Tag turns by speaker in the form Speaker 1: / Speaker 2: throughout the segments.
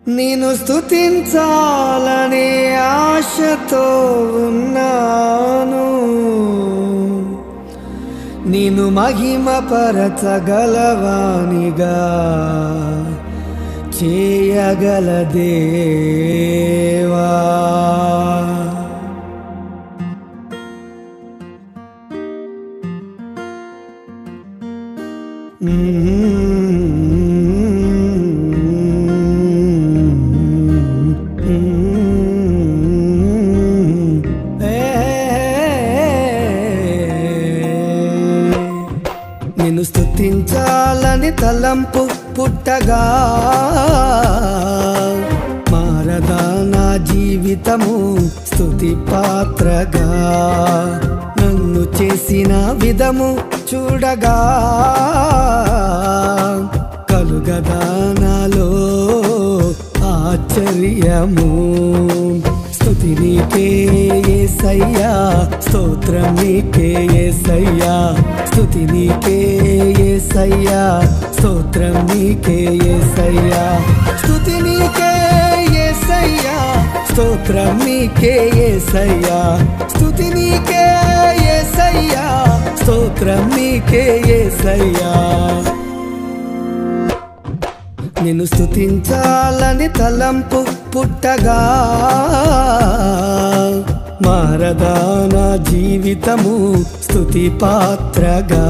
Speaker 1: నేను స్తుతించాలనే ఆశతో ఉన్నాను నేను మహిమ పరచగలవానిగా చేయగల దేవా నిన్ను స్తుతించాలని తలంపు పుట్టగా మారదా నా జీవితము స్తుతి పాత్రగా నన్ను చేసిన విధము చూడగా కలుగదా నాలో ఆశ్చర్యము స్తుతి నీకే యేసయ్యా స్తోత్రం నీకే యేసయ్యా స్తుతి నీకే యేసయ్యా స్తోత్రం నీకే యేసయ్యా స్తుతి నీకే యేసయ్యా స్తోత్రం నీకే యేసయ్యా స్తుతి నీకే యేసయ్యా స్తోత్రం నీకే యేసయ్యా నిన్ను స్తుతించాలని తలంపు పుట్టగా మారదా నా జీవితము స్తుతి పాత్రగా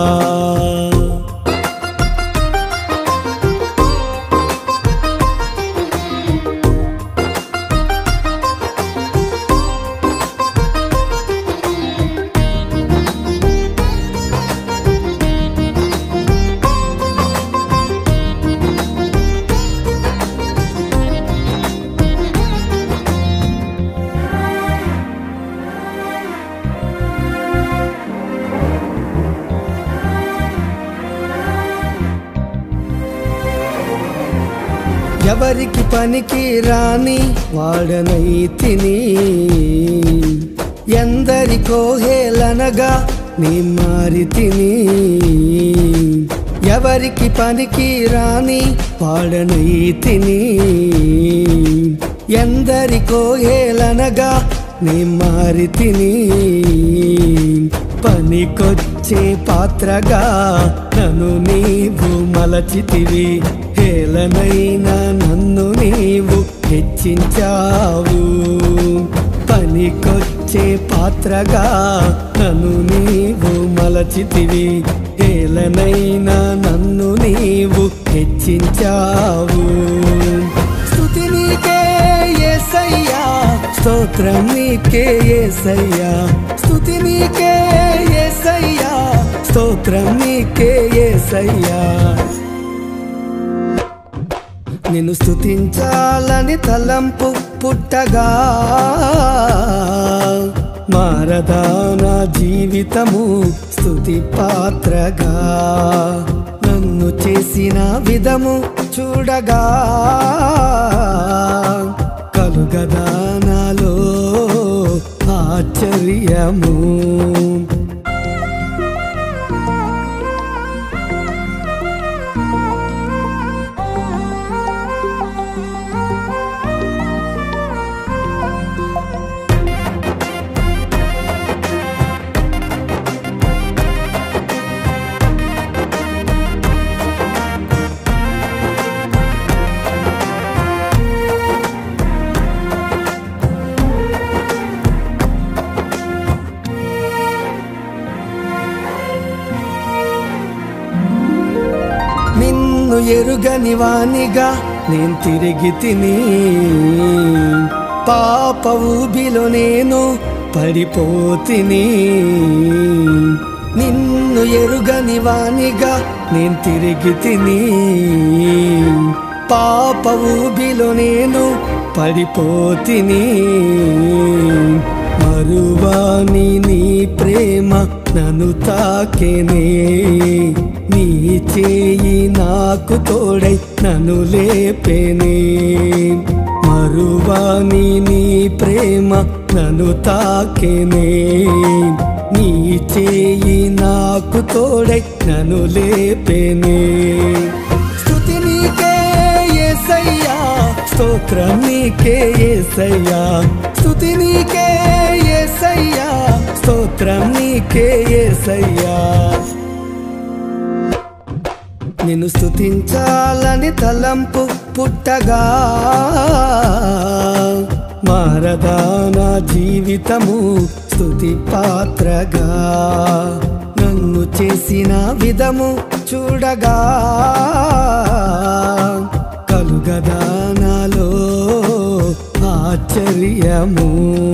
Speaker 1: ఎవరికి పనికి రాని వాడనై తిని ఎందరికో హేళనగా నీ మారి తిని ఎవరికి పనికి రాని వాడనై తిని ఎందరికో హేళనగా నీ మారి తిని పనికొచ్చే పాత్రగా నన్ను నీవు మలచితివి హేళనైన నన్ను నీవు హెచ్చించావు పనికొచ్చే పాత్రగా నన్ను నీవు మలచితివి హేళనైన నన్ను నీవు హెచ్చించావు స్తుతి నీకే యేసయ్యా స్తోత్రం నీకే యేసయ్యా స్తుతి నీకే యేసయ్యా స్తోత్రం నీకే యేసయ్యా నిన్ను స్తుతించాలని తలంపు పుట్టగా మారదా నా జీవితము స్తుతి పాత్రగా నన్ను చేసిన విధము చూడగా కలుగదా నాలో ఆశ్చర్యము నిన్ను ఎరుగని వానిగా నేను తిరిగి తిని పాప ఊబిలో నేను పడిపోతిని నిన్ను ఎరుగని వానిగా నేను తిరిగి తిని పాప ఊబిలో నేను పడిపోతిని మరువాని నీ ప్రేమ నన్ను తాకెనే నీ చేయి నాకు తోడై నన్ను లేపెనే మరువాని నీ ప్రేమ నన్ను తాకెనే నీ చేయి నాకు తోడై నన్ను లేపెనే స్తుతి నీకే యేసయ్యా స్తోత్రం నీకే ఏసయ్యా స్తుతి నీకే ఏసయ్యా స్తోత్రం నీకే ఏసయ్యా నిన్ను స్తుతించాలని తలంపు పుట్టగా మారదా నా జీవితము స్తుతి పాత్రగా నన్ను చేసిన విధము చూడగా కలుగదా నాలో ఆశ్చర్యము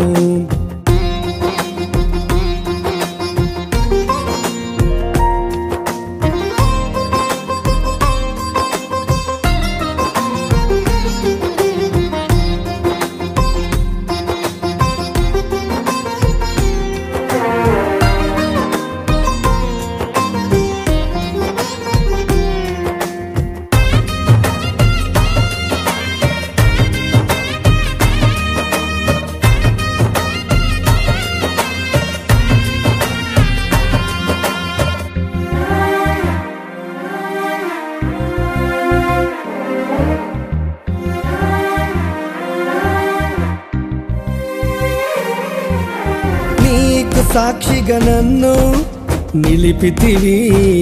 Speaker 1: నీకు సాక్షిగా నన్ను నిలిపితివి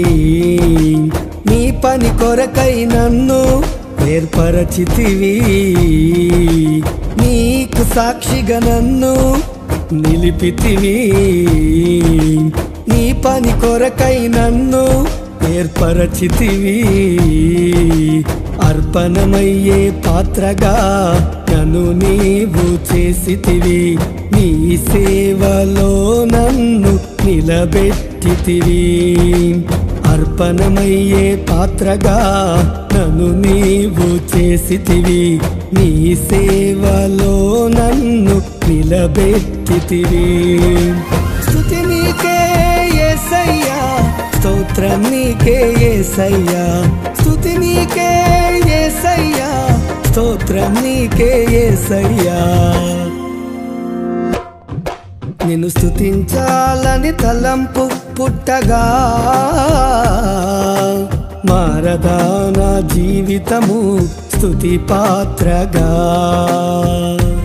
Speaker 1: నీ పని కొరకై నన్ను ఏర్పరచితివి నీకు సాక్షిగా నన్ను నిలిపితివి నీ పని కొరకై నన్ను ఏర్పరచితివి అర్పణమయ్యే పాత్రగా నన్ను నీవు చేసితివి నీ సేవలో నన్ను నిలబెట్టితివి అర్పణమయ్యే పాత్రగా నన్ను నీవు చేసితివి నీ సేవలో నన్ను నిలబెట్టితివి స్తుతి నీకే యేసయ్యా స్తోత్రం నీకే యేసయ్యా స్తుతి నీకే యేసయ్యా స్తోత్రం నీకే యేసయ్యా నిన్ను స్తుతించాలని తలంపు పుట్టగా మారదా నా జీవితము స్తుతి పాత్రగా